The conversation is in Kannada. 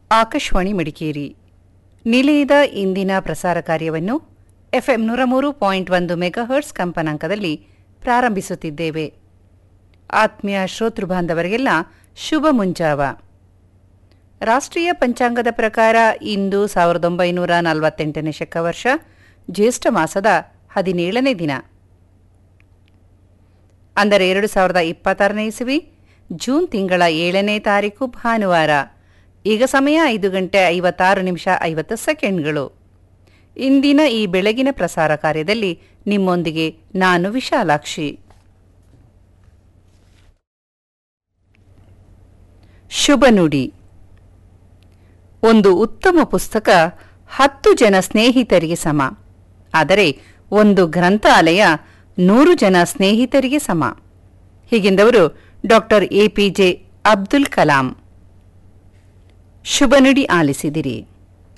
ಆಕಾಶವಾಣಿ ಮಡಿಕೇರಿ ನಿಲಯದ ಇಂದಿನ ಪ್ರಸಾರ ಕಾರ್ಯವನ್ನು ಎಫ್ಎಂ ನೂರ ಮೂರು ಪಾಯಿಂಟ್ ಒಂದು ಮೆಗಾಹರ್ಟ್ಸ್ ಕಂಪನಾಂಕದಲ್ಲಿ ಪ್ರಾರಂಭಿಸುತ್ತಿದ್ದೇವೆ ಆತ್ಮೀಯ ಶ್ರೋತೃ ಬಾಂಧವರಿಗೆಲ್ಲ ಶುಭ ಮುಂಜಾವ ರಾಷ್ಟ್ರೀಯ ಪಂಚಾಂಗದ ಪ್ರಕಾರ ಇಂದು ಸಾವಿರದ ಒಂಬೈನೂರ ನಲವತ್ತೆಂಟನೇ ಶಕವರ್ಷ ಜ್ಯೇಷ್ಠ ಮಾಸದ ಹದಿನೇಳನೇ ದಿನ ಅಂದರೆ ಎರಡು ಸಾವಿರದ ಇಪ್ಪತ್ತಾರನೇ ಇಸವಿ ಜೂನ್ ತಿಂಗಳ ಏಳನೇ ತಾರೀಕು ಭಾನುವಾರ ಈಗ ಸಮಯ ಐದು ಗಂಟೆ ಐವತ್ತಾರು ನಿಮಿಷ ಐವತ್ತು ಸೆಕೆಂಡ್ಗಳು ಇಂದಿನ ಈ ಬೆಳಗಿನ ಪ್ರಸಾರ ಕಾರ್ಯದಲ್ಲಿ ನಿಮ್ಮೊಂದಿಗೆ ನಾನು ವಿಶಾಲಾಕ್ಷಿ ಶುಭ ನುಡಿ ಒಂದು ಉತ್ತಮ ಪುಸ್ತಕ ಹತ್ತು ಜನ ಸ್ನೇಹಿತರಿಗೆ ಸಮ ಆದರೆ ಒಂದು ಗ್ರಂಥಾಲಯ ನೂರು ಜನ ಸ್ನೇಹಿತರಿಗೆ ಸಮ ಹೀಗೆಂದವರು ಡಾಕ್ಟರ್ ಎಪಿಜೆ ಅಬ್ದುಲ್ ಕಲಾಂ ಶುಭ ನುಡಿ ಆಲಿಸಿದಿರಿ